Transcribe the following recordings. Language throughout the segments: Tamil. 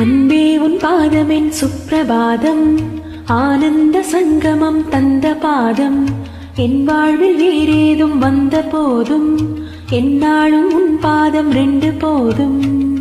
அன்பே உன் பாதமென் சுப்பிரபாதம் ஆனந்த சங்கமம் தந்த பாதம் என் வாழ்வில் வேறேதும் வந்த போதும் என்னாலும் உன் பாதம் ரெண்டு போதும்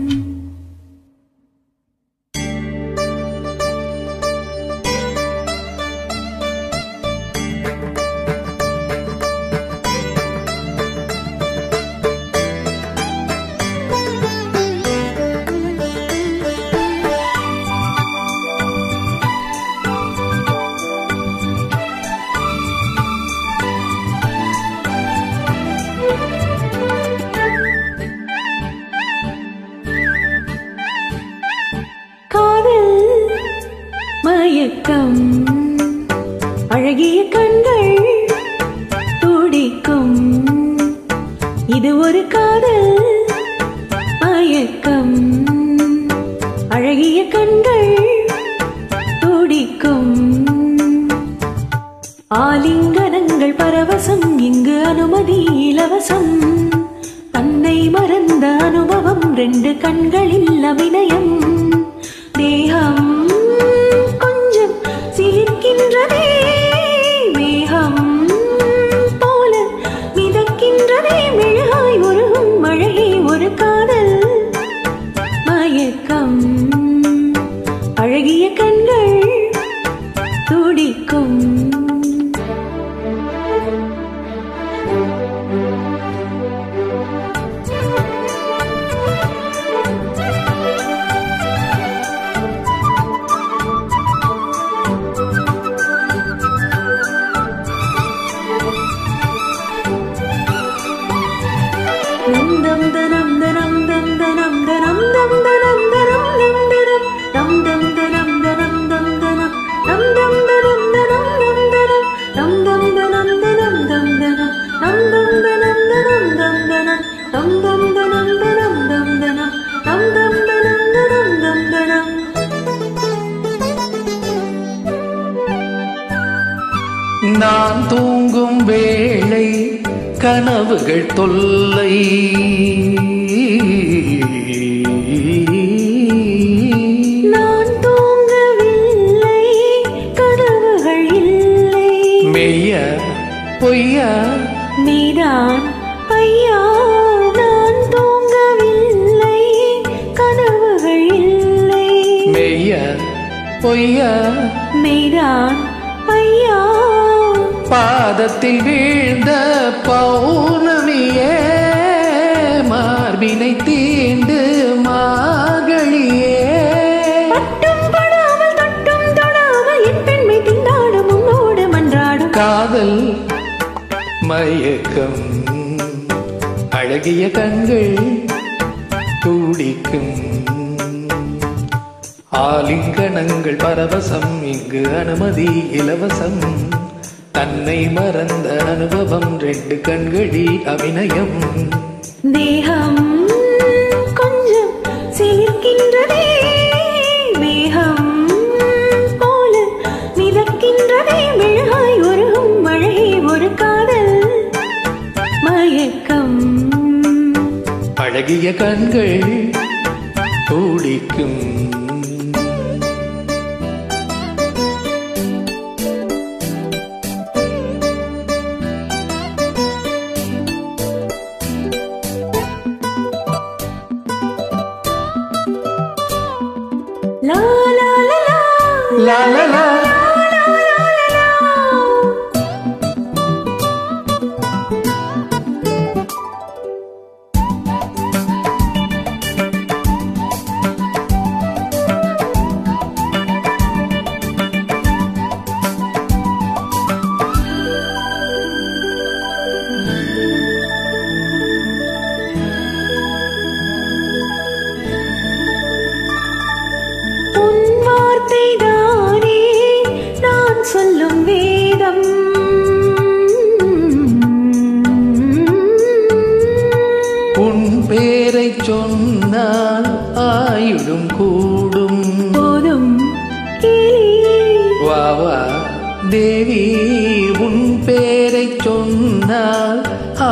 காதல் மயக்கம் அழகிய கண்கள் துடிக்கும் இது ஒரு காதல் மயக்கம் அழகிய கண்கள் துடிக்கும் ஆலிங்கனங்கள் பரவசம் இங்கு அனுமதி இலவசம் தன்னை மறந்த அனுபவம் ரெண்டு கண்களில் அபிநயம் தேகம் கொஞ்சம் சிலிர்க்கின்றதே மேகம் போல மிதக்கின்றதே மெழுகாய் உருகும் மழையே ஒரு காதல் மயக்கம் அழகிய கண்கள் துடிக்கும் நந்தம் தனம் தனம் தம் தனம் தனம் தம் தனம் தனம் தம் தனம் தம் தம் தனம் தனம் தம் தனம் தம் தம் தனம் தனம் தம் தனம் தம் தம் தனம் தனம் தம் தனம் தம் தம் தனம் தனம் தம் தனம் தம் தம் தனம் தனம் தம் தனம் தம் தம் தனம் தனம் தம் தனம் நான் தூங்கும் வேளை கனவுகள் தொல்லை நான் தூங்கவில்லை கனவுகள் இல்லை மெய்ய பொய்யா நீதான் ஐயா நான் தூங்கவில்லை கனவுகள் இல்லை மெய்ய பொய்யா நீதான் ஐயா பாதத்தில் வீழ்ந்த பௌர்ணமியே மார்பினை தீண்டு மார்கழியே பட்டும் படாமல் தொட்டும் தொடாமல் என் பெண்மை திண்டாடும் உன்னோடு மன்றாடும் காதல் மயக்கம் அழகிய கண்கள் துடிக்கும் ஆலிங்கனங்கள் பரவசம் இங்கு அனுமதி இலவசம் தன்னை மறந்த அனுபவம் ரெண்டு கண்களில் அபிநயம் தேகம் கொஞ்சம் சிலிர்க்கின்றதே மேகம் போல மிதக்கின்றதே மெழுகாய் உருகும் மழையே ஒரு காதல் மயக்கம் அழகிய கண்கள் துடிக்கும் லா லா லா லா லா லா லா உன் வார்த்தை தானே நான் சொல்லும் வேதம் உன் பேரை சொன்னால் ஆயுடும் கூடும் போதும் கிளி வா வா தேவி உன் பேரை சொன்னால்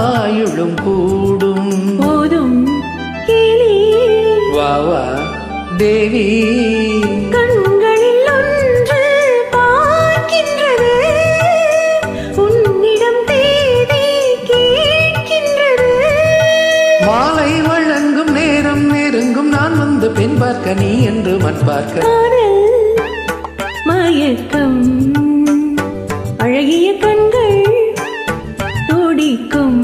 ஆயுளும் கூடும் போதும் கிளி வா வா தேவி கண்களில் ஒன்று பார்க்கின்றது உன்னிடம் தேதி கேட்கின்றது மாலை வழங்கும் நேரம் நெருங்கும் நான் வந்து பெண் பார்க்க நீ என்று மண் பார்க்க காதல் மயக்கம் அழகிய கண்கள் துடிக்கும்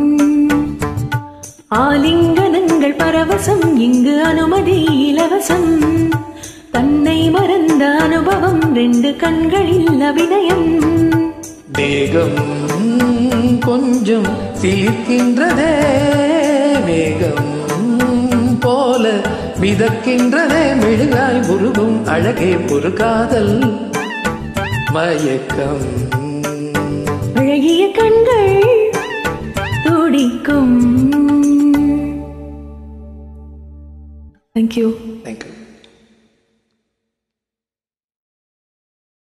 ஆலிங்கனங்கள் பரவசம் இங்கு அனுமதி இலவசம் தன்னை மறந்த அனுபவம் ரெண்டு கண்களில் அபிநயம் வேகம் கொஞ்சம் தீர்க்கின்றதே வேகம் போல மிதக்கின்றதே மெழுகாய் உருகும் அழகே ஒரு காதல் மயக்கம் அழகிய கண்கள் துடிக்கும் தேங்க்யூ தேங்க்யூ